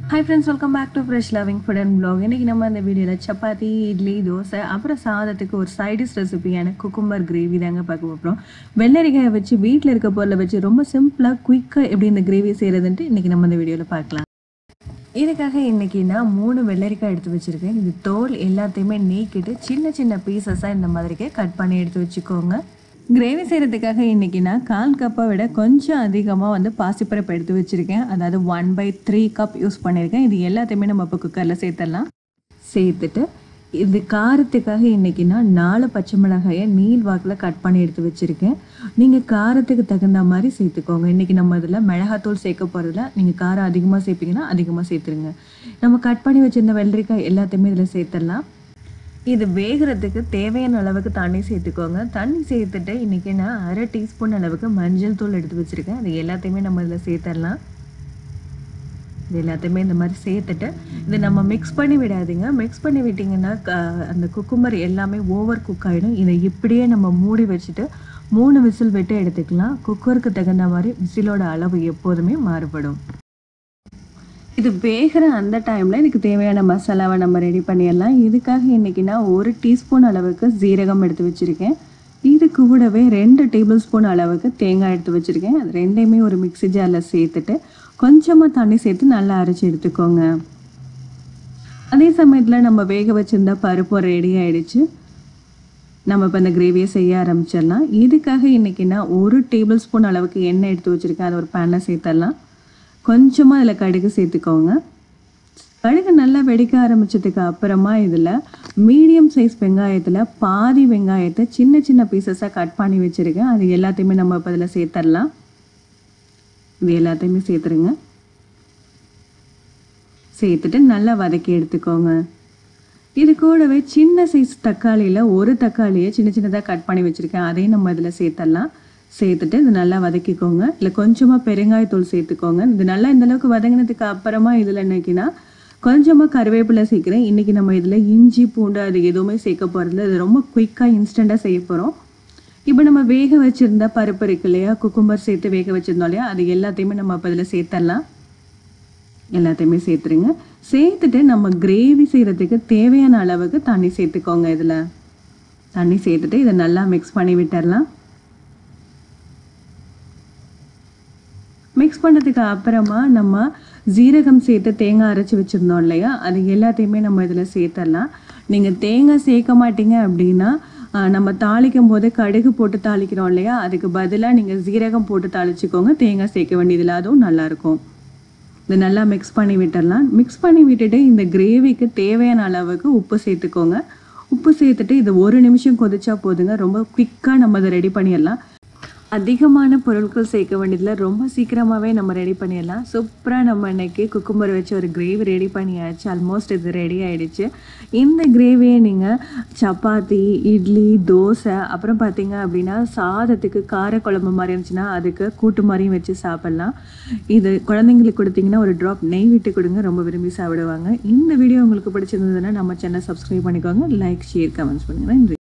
hi friends welcome back to fresh loving food and blog இன்றைக்கி நம்ம இந்த வீடியோவில் சப்பாத்தி இட்லி தோசை அப்புறம் சாதத்துக்கு ஒரு சைடிஷ் ரெசிபியான குக்கும்பர் கிரேவி தாங்க பார்க்க போகிறோம் வெள்ளரிக்காயை வச்சு வீட்டில் இருக்க பொருளை வச்சு ரொம்ப சிம்பிளாக குயிக்காக எப்படி இந்த கிரேவி செய்கிறதுன்ட்டு இன்றைக்கி நம்ம இந்த வீடியோவில் பார்க்கலாம் இதுக்காக இன்றைக்கி நான் மூணு வெள்ளரிக்காய் எடுத்து வச்சுருக்கேன் இது தோல் எல்லாத்தையுமே நீக்கிட்டு சின்ன சின்ன பீசஸாக இந்த மாதிரிக்கே கட் பண்ணி எடுத்து வச்சுக்கோங்க கிரேவி செய்கிறதுக்காக இன்றைக்கி நான் கால் கப்பை விட கொஞ்சம் அதிகமாக வந்து பாசிப்பருப்பு எடுத்து வச்சுருக்கேன் அதாவது one by three cup use பண்ணியிருக்கேன் இது எல்லாத்தையுமே நம்ம இப்போ குக்கரில் சேர்த்துடலாம் சேர்த்துட்டு இது காரத்துக்காக இன்றைக்கி நான் நாலு பச்சை மிளகாயை நீள் வாக்கில் கட் பண்ணி எடுத்து வச்சுருக்கேன் நீங்கள் காரத்துக்கு தகுந்த மாதிரி சேர்த்துக்கோங்க இன்றைக்கி நம்ம இதில் மிளகாத்தூள் சேர்க்க போகிறதுல நீங்கள் காரம் அதிகமாக சேர்ப்பீங்கன்னா அதிகமாக சேர்த்துருங்க நம்ம கட் பண்ணி வச்சுருந்த வெள்ளரிக்காய் எல்லாத்தையுமே இதில் சேர்த்துடலாம் இது வேகிறதுக்கு தேவையான அளவுக்கு தண்ணி சேர்த்துக்கோங்க தண்ணி சேர்த்துட்டு இன்றைக்கி நான் அரை டீஸ்பூன் அளவுக்கு மஞ்சள் தூள் எடுத்து வச்சுருக்கேன் அது எல்லாத்தையுமே நம்ம இதில் சேர்த்துடலாம் இது எல்லாத்தையுமே இந்த மாதிரி சேர்த்துட்டு இதை நம்ம மிக்ஸ் பண்ணி விடாதீங்க மிக்ஸ் பண்ணி விட்டிங்கன்னா க- அந்த குக்கும்பர் எல்லாமே ஓவர் குக் ஆகிடும் இதை இப்படியே நம்ம மூடி வச்சுட்டு மூணு விசில் விட்டு எடுத்துக்கலாம் குக்கருக்கு தகுந்த மாதிரி விசிலோட அளவு எப்போதுமே மாறுபடும் இது வேகிற அந்த டைமில் இதுக்கு தேவையான மசாலாவை நம்ம ரெடி பண்ணிடலாம் இதுக்காக இன்றைக்கி நான் ஒரு டீஸ்பூன் அளவுக்கு ஜீரகம் எடுத்து வச்சுருக்கேன் இது கூடவே ரெண்டு டேபிள் ஸ்பூன் அளவுக்கு தேங்காய் எடுத்து வச்சுருக்கேன் அது ரெண்டையுமே ஒரு மிக்ஸி ஜாரில் சேர்த்துட்டு கொஞ்சமாக தண்ணி சேர்த்து நல்லா அரைச்சி எடுத்துக்கோங்க அதே சமயத்தில் நம்ம வேக வச்சுருந்த பருப்பு ரெடி ஆயிடுச்சு நம்ம இப்போ இந்த கிரேவியை செய்ய ஆரம்பிச்சிடலாம் இதுக்காக இன்றைக்கி நான் ஒரு டேபிள் ஸ்பூன் அளவுக்கு எண்ணெய் எடுத்து வச்சுருக்கேன் அதை ஒரு பேனில் சேர்த்துடலாம் கொஞ்சமாக அதில் கடுகு சேர்த்துக்கோங்க கடுகு நல்லா வெடிக்க ஆரம்பிச்சதுக்கு அப்புறமா இதில் மீடியம் சைஸ் வெங்காயத்தில் பாதி வெங்காயத்தை சின்ன சின்ன பீசஸாக கட் பண்ணி வச்சுருக்கேன் அது எல்லாத்தையுமே நம்ம இப்போ இதில் சேர்த்துடலாம் இது எல்லாத்தையுமே சேர்த்துருங்க சேர்த்துட்டு நல்லா வதக்கி எடுத்துக்கோங்க இது கூடவே சின்ன சைஸ் தக்காளியில் ஒரு தக்காளியை சின்ன சின்னதாக கட் பண்ணி வச்சுருக்கேன் அதையும் நம்ம இதில் சேர்த்துடலாம் சேர்த்துட்டு இது நல்லா வதக்கிக்கோங்க இல்லை கொஞ்சமாக பெருங்காயத்தூள் சேர்த்துக்கோங்க இது நல்லா இந்த அளவுக்கு வதங்கினதுக்கு அப்புறமா இதில் என்னைக்குன்னா கொஞ்சமாக கருவேப்பிலை சேர்க்குறேன் இன்றைக்கி நம்ம இதில் இஞ்சி பூண்டு அது எதுவுமே சேர்க்க போகிறதில்ல இது ரொம்ப குயிக்காக இன்ஸ்டண்ட்டாக செய்ய போகிறோம் இப்போ நம்ம வேக வச்சுருந்த பருப்பு இருக்கு இல்லையா குக்கும்பர் சேர்த்து வேக வச்சுருந்தோம் இல்லையா அது எல்லாத்தையுமே நம்ம இப்போ இதில் சேர்த்துடலாம் எல்லாத்தையுமே சேர்த்துருங்க சேர்த்துட்டு நம்ம கிரேவி செய்கிறதுக்கு தேவையான அளவுக்கு தண்ணி சேர்த்துக்கோங்க இதில் தண்ணி சேர்த்துட்டு இதை நல்லா மிக்ஸ் பண்ணி விட்டுறலாம் மிக்ஸ் பண்ணதுக்கு அப்புறமா நம்ம ஜீரகம் சேர்த்து தேங்காய் அரைச்சி வச்சுருந்தோம் இல்லையா அது எல்லாத்தையுமே நம்ம இதில் சேர்த்துடலாம் நீங்கள் தேங்காய் சேர்க்க மாட்டீங்க அப்படின்னா ஆஹ், நம்ம தாளிக்கும் போது கடுகு போட்டு தாளிக்கிறோம் இல்லையா அதுக்கு பதிலாக நீங்கள் ஜீரகம் போட்டு தாளிச்சுக்கோங்க தேங்காய் சேர்க்க வேண்டியதில்லை அதுவும் நல்லாயிருக்கும் இதை நல்லா மிக்ஸ் பண்ணி விட்டுடலாம் மிக்ஸ் பண்ணி விட்டுட்டு இந்த கிரேவிக்கு தேவையான அளவுக்கு உப்பு சேர்த்துக்கோங்க உப்பு சேர்த்துட்டு இது ஒரு நிமிஷம் கொதிச்சா போதுங்க ரொம்ப குயிக்காக நம்ம இதை ரெடி பண்ணிடலாம் அதிகமான பொருட்கள் சேர்க்க வேண்டியதில் ரொம்ப சீக்கிரமாகவே நம்ம ரெடி பண்ணிடலாம் சூப்பராக நம்ம இன்னைக்கு குக்கும்பர் வச்சு ஒரு கிரேவி ரெடி பண்ணியாச்சு ஆல்மோஸ்ட் இது ரெடி ஆயிடுச்சு இந்த கிரேவியை நீங்கள் சப்பாத்தி இட்லி தோசை அப்புறம் பார்த்தீங்க அப்படின்னா சாதத்துக்கு காரக்குழம்பு மாதிரி இருந்துச்சுன்னா அதுக்கு கூட்டு மாதிரியும் வச்சு சாப்பிட்லாம் இது குழந்தைங்களுக்கு கொடுத்தீங்கன்னா ஒரு ட்ராப் நெய் விட்டு கொடுங்க ரொம்ப விரும்பி சாப்பிடுவாங்க இந்த வீடியோ உங்களுக்கு பிடிச்சிருந்ததுன்னா நம்ம சேனல் சப்ஸ்கிரைப் பண்ணிக்கோங்க லைக் ஷேர் கமெண்ட்ஸ் பண்ணுங்கள் நன்றி